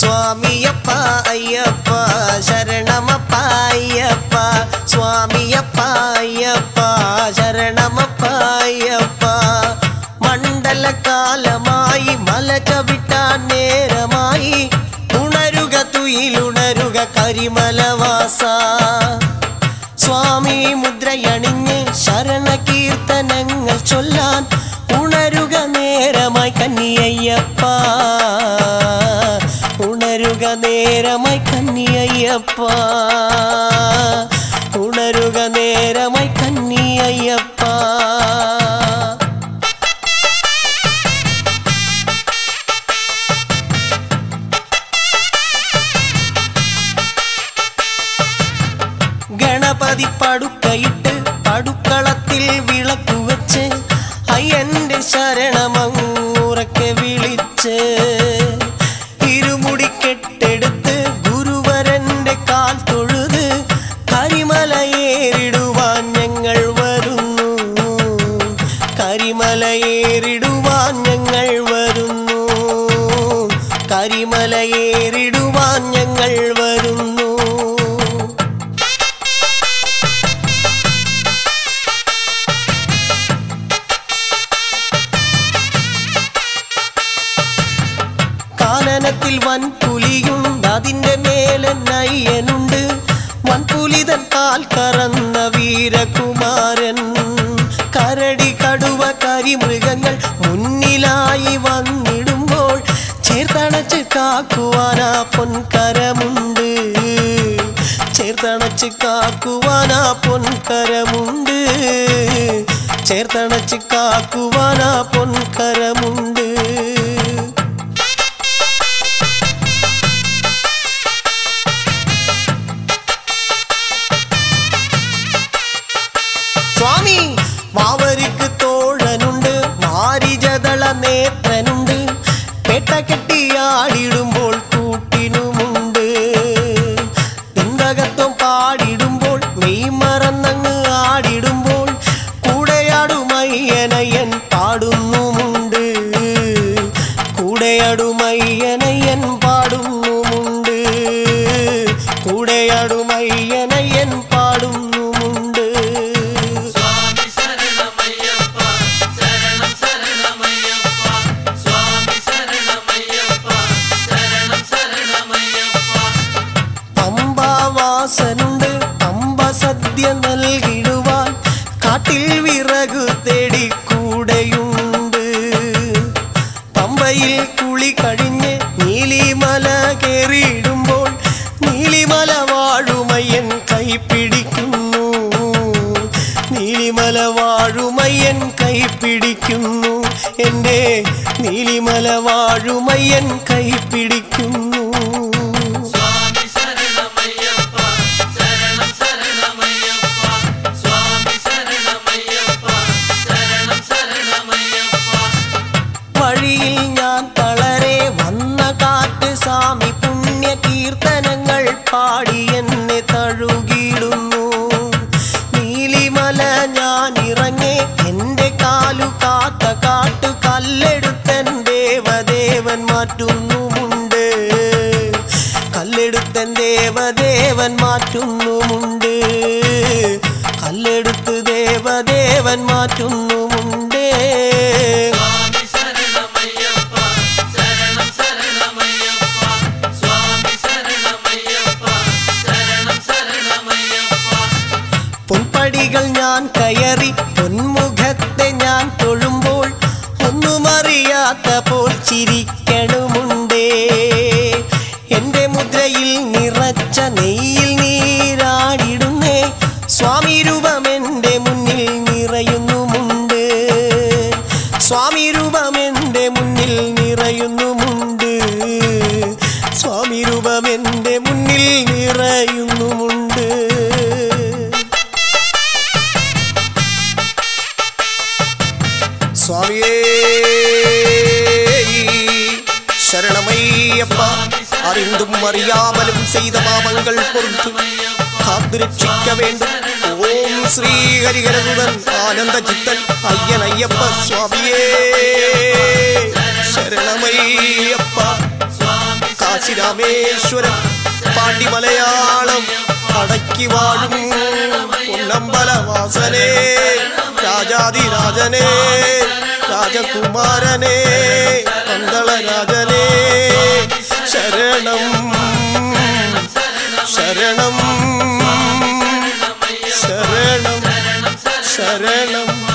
സ്വാമിയപ്പ അയ്യപ്പ ശരണമപ്പ അയ്യപ്പ സ്വാമിയപ്പ അയ്യപ്പ ശരണമപ്പ അയ്യപ്പ മണ്ഡലകാലമായി മല ചവിട്ടാൻ നേരമായി ഉണരുക തുയിലുണരുക കരിമലവാസ സ്വാമി മുദ്രയണിഞ്ഞ് ശരണ കീർത്തനങ്ങൾ ചൊല്ലാൻ ഉണരുക നേരമായി കന്നിയയ്യപ്പ ഉണരുക നേരമായി കന്നിയയ്യപ്പ ഉണരുക നേരമായി കന്നിയയ്യപ്പ ഗണപതി പടുക്കയിട്ട് പടുക്കളത്തിൽ വിളക്കു വെച്ച് അയ്യന്റെ ശരണമങ്ങുറക്കെ വിളിച്ച് ഇരുമുടി കെട്ടെടുത്ത് ഗുരുവരന്റെ കാൽ തൊഴുത് കരിമലയേറിടുവാൻ ഞങ്ങൾ വരുന്നു കരിമലയേറിടുവാൻ ഞങ്ങൾ വരുന്നു കരിമലയേറിടുവാൻ ഞങ്ങൾ വരുന്നു കാനനത്തിൽ വൻപുലിയുണ്ട് അതിന്റെ മേലെ നയ്യനുണ്ട് വൻപുലിതൻ കാൽ കറന്ന വീരകുമാരൻ കരടി കടുവ കരിമൃഗങ്ങൾ മുന്നിലായി വന്നിടുമ്പോൾ ചേർത്തണച്ച് കാക്കുവാനാ പൊൻകരമുണ്ട് ചേർത്തണച്ച് കാക്കുവാനാ പൊൻകരമുണ്ട് ചേർത്തണച്ച് കാക്കുവാനാ പൊൻകരമുണ്ട് സ്വാമി മാവരിക്ക് തോഴനുണ്ട് മാരിജതള നേത്രനുണ്ട് പേട്ട കെട്ടിയാടിടുമ്പോൾ കൂട്ടിനുമുണ്ട് തിന്തകത്വം പാടിടുമ്പോൾ മെയ് മറന്നങ്ങ് ആടിടുമ്പോൾ കൂടെയാടുമയ്യനയ്യൻ പാടുന്നുമുണ്ട് കൂടെയാടുമയ്യനയ്യൻ പാടുന്നുമുണ്ട് കൂടെയാടുമയ്യനയ്യൻ പാടുന്നുമുണ്ട് സ്വാമി ശരണമയ്യപ്പ ശരണം ശരണമയ്യപ്പ സ്വാമി ശരണമയ്യപ്പ ശരണം ശരണമയ്യപ്പ പമ്പാവാസനുണ്ട് പമ്പ സദ്യ നൽകിടുവാൻ കാട്ടിൽ വിറകു തേടി കൂടെയുണ്ട് പമ്പയിൽ കുളി കഴിഞ്ഞ് നീലിമല കേറിയിടുമ്പോൾ നീലിമല വാഴുമയ്യൻ കൈപ്പിടിക്കുന്നു നീലിമല വാഴുമയ്യൻ കൈപ്പിടിക്കുന്നു എൻ്റെ നീലിമല വാഴുമയ്യൻ കൈപ്പിടിക്കുന്നു സ്വാമി ശരണമയ്യപ്പ ശരണം ശരണമയ്യപ്പ സ്വാമി ശരണമയ്യപ്പ ശരണം ശരണമയ്യപ്പ വഴിയിൽ ഞാൻ തളരെ വന്ന കാറ്റ് സ്വാമി പുണ്യ കീർത്തനങ്ങൾ പാടി എന്നെ തഴുകിടുന്നു നീലിമല ഞാൻ ഇറങ്ങി എൻ്റെ കാലു കാത്ത കാട്ടു കല്ലെടുത്തൻ ദേവദേവൻ മാറ്റുന്നുമുണ്ട് കല്ലെടുത്തൻ ദേവദേവൻ മാറ്റുന്നുമുണ്ട് കല്ലെടുത്ത് ദേവദേവൻ മാറ്റുന്നുമുണ്ട് സ്വാമി ശരണമയ്യപ്പ ശരണം ശരണമയ്യപ്പ സ്വാമി ശരണമയ്യപ്പ ശരണം ശരണമയ്യപ്പ പൊൻപടികൾ ഞാൻ കയറി പൊന്മുഖത്തെ ഞാൻ തൊഴുമ്പോൾ ഒന്നുമറിയാത്ത പോൽ ചിരിക്കണമുണ്ടേ എൻ്റെ മുദ്രയിൽ നിറച്ച നെയ്യിൽ നീരാടിടുന്നേ സ്വാമി രൂപം എൻ്റെ മുന്നിൽ നിറയുന്നുമുണ്ട് സ്വാമി രൂപം എൻ്റെ മുന്നിൽ നിറയുന്നുമുണ്ട് സ്വാമി രൂപം എൻ്റെ മുന്നിൽ നിറയുന്നുമുണ്ട് സ്വാമിയേ ശരണമയ്യപ്പ അറിந்துം അറിയാമലും ചെയ്ത പാപങ്ങൾ പൊറുത്തു കാത്തുരക്ഷിക്ക வேண்டும் ഓം ശ്രീ ഹരിഹരസുതൻ ആനന്ദ ചിത്തൻ അയ്യനയ്യപ്പ സ്വാമിയേ ശരണമയ്യപ്പ സ്വാമി കാശി രാമേശ്വരം പാണ്ടി മലയാളം അടക്കി വാഴും പൊന്നമ്പലവാസനേ രാജാതിരാജനേ രാജകുമാരനേ പന്തളരാജനേ ശരണം ശരണം ശരണം ശരണം